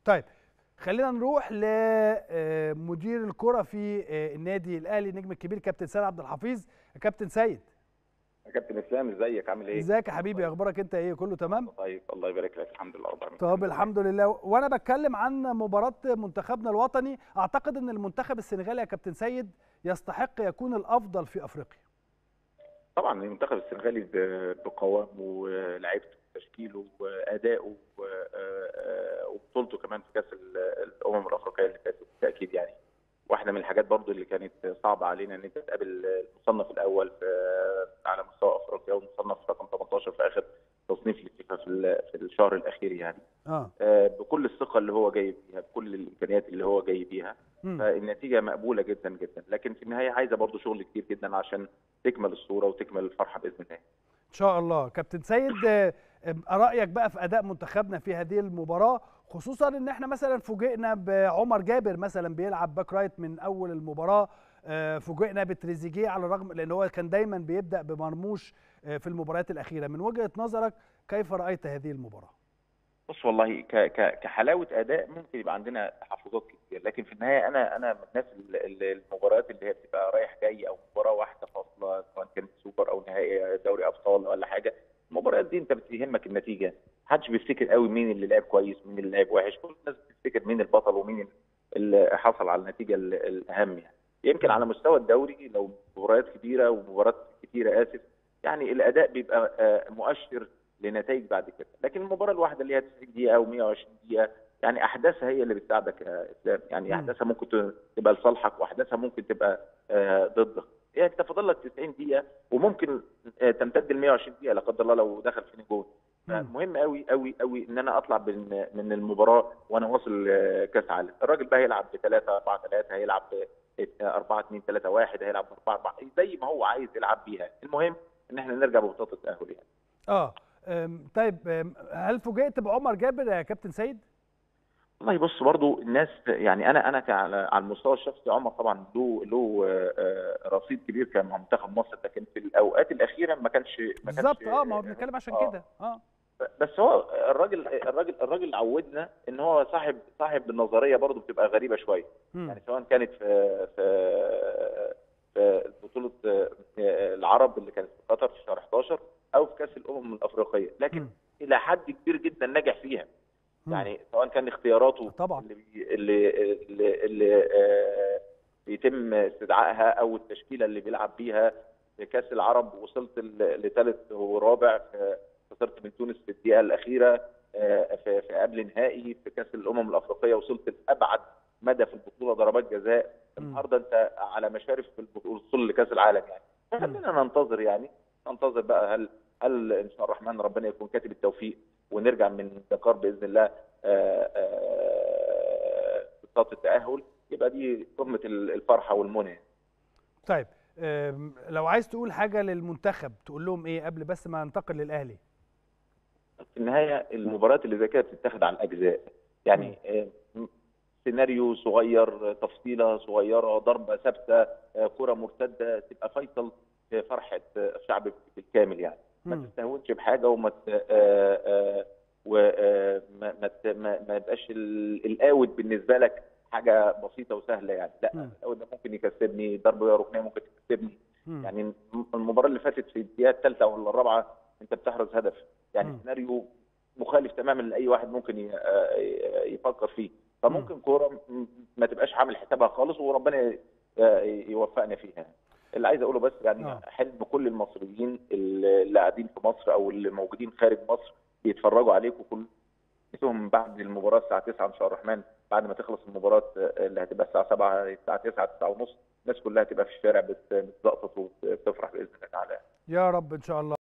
طيب خلينا نروح لمدير الكرة في النادي الاهلي النجم الكبير كابتن سيد عبد الحفيظ كابتن سيد يا كابتن اسلام ازيك عامل ايه؟ ازيك يا حبيبي اخبارك انت ايه كله تمام؟ طيب الله يبارك لك الحمد لله رب العالمين طب الحمد لله وانا بتكلم عن مباراة منتخبنا الوطني اعتقد ان المنتخب السنغالي يا كابتن سيد يستحق يكون الافضل في افريقيا طبعا المنتخب السنغالي بقوامه ولاعيبته وتشكيله وادائه وبطولته كمان في كاس الامم الافريقيه اللي فاتت بالتاكيد يعني واحده من الحاجات برضو اللي كانت صعبه علينا ان انت تقابل المصنف الاول في على مستوى افريقيا والمصنف رقم 18 في اخر تصنيف الفيفا في في الشهر الاخير يعني اه بكل الثقه اللي هو جاي بيها بكل الامكانيات اللي هو جاي بيها مم. فالنتيجه مقبوله جدا جدا لكن في النهايه عايزه برضو شغل كتير جدا عشان تكمل الصوره وتكمل الفرحه باذن الله ان شاء الله كابتن سيد آه، رايك بقى في اداء منتخبنا في هذه المباراه خصوصا ان احنا مثلا فوجئنا بعمر جابر مثلا بيلعب باك رايت من اول المباراه آه، فوجئنا بتريزيجيه على الرغم لان هو كان دايما بيبدا بمرموش آه، في المباريات الاخيره من وجهه نظرك كيف رايت هذه المباراه بص والله ك ك كحلاوه اداء ممكن يبقى عندنا تحفظات كتير لكن في النهايه انا انا من الناس اللي المباريات اللي هي بتبقى رايح جاي او مباراه واحده فاصله سواء كانت سوبر او نهائي دوري ابطال ولا حاجه المباريات دي انت بتهمك النتيجه محدش بيفتكر قوي مين اللي لعب كويس ومين اللي لعب وحش كل الناس بتفتكر مين البطل ومين اللي حصل على النتيجه الاهم يعني يمكن على مستوى الدوري لو مباريات كبيره ومباريات كتيره اسف يعني الاداء بيبقى مؤشر لنتائج بعد كده لكن المباراه الواحده اللي هي 90 دقيقه او 120 دقيقه يعني احداثها هي اللي بتساعدك يا اسلام يعني احداثها ممكن تبقى لصالحك واحداثها ممكن تبقى ضدك يعني انت فاضل لك 90 دقيقه وممكن تمتد ل 120 دقيقه لا قدر الله لو دخل فيني جول فمهم قوي قوي قوي ان انا اطلع من من المباراه وانا واصل كاس عالم الراجل بقى هيلعب ب 3 4 3 هيلعب ب 4 2 3 1 هيلعب ب 4 4 زي ما هو عايز يلعب بيها المهم ان احنا نرجع ببطاقه التاهل يعني اه أم، طيب أم، هل فوجئت بعمر جابر يا كابتن سيد؟ والله بص برضو الناس يعني انا انا على على المستوى الشخصي عمر طبعا له له رصيد كبير كمنتخب مصر لكن في الاوقات الاخيره ما كانش ما كانش بالظبط اه ما هو بنتكلم عشان آه. كده اه بس هو الراجل الراجل الراجل عودنا ان هو صاحب صاحب النظريه برضه بتبقى غريبه شويه مم. يعني سواء كانت في في في بطوله العرب اللي كانت في قطر في شهر 11 او في كاس الامم الافريقيه لكن مم. الى حد كبير جدا نجح فيها مم. يعني سواء كان اختياراته طبعا. اللي بي اللي اللي, اللي آه بيتم استدعائها او التشكيله اللي بيلعب بيها في كاس العرب وصلت لثالث ورابع في- خسرت من تونس في الدقيقه الاخيره آه، في في قبل نهائي في كاس الامم الافريقيه وصلت لابعد مدى في البطوله ضربات جزاء مم. النهارده انت على مشارف في الوصول لكاس العالم يعني فخلينا ننتظر يعني ننتظر بقى هل هل ان شاء الرحمن ربنا يكون كاتب التوفيق ونرجع من دكار باذن الله آه، آه، بطاقه التاهل يبقى دي قمه الفرحه والمنى طيب أم، لو عايز تقول حاجه للمنتخب تقول لهم ايه قبل بس ما ننتقل للاهلي؟ في النهايه المباريات اللي زي كده بتتاخد على الاجزاء يعني آه، سيناريو صغير تفصيله صغيره ضربه ثابته آه، كره مرتده تبقى فيصل في فرحه آه، الشعب بالكامل يعني ما مم. تستهونش بحاجه وما ت- آه، آه، وما ما ت- ما ما يبقاش ال- الاوت بالنسبه لك حاجه بسيطه وسهله يعني لا مم. الاوت ده ممكن يكسبني ضربه ركنيه ممكن تكسبني مم. يعني المباراه اللي فاتت في الدقيقه الثالثه ولا الرابعه انت بتحرز هدف يعني مم. سيناريو مخالف تماما لاي واحد ممكن ي- آه، يفكر فيه فممكن كوره م- ما تبقاش عامل حسابها خالص وربنا ي- آه، يوفقنا فيها اللي عايز اقوله بس يعني آه. حلم كل المصريين اللي قاعدين في مصر او اللي موجودين خارج مصر بيتفرجوا عليكم كلهم بعد المباراه الساعه 9 ان شاء الله الرحمن بعد ما تخلص المباراه آه، اللي هتبقى الساعه 7 الساعه 9 9 ونص الناس كلها هتبقى في الشارع بت- بتزقطط وبتفرح باذن الله تعالى يا رب ان شاء الله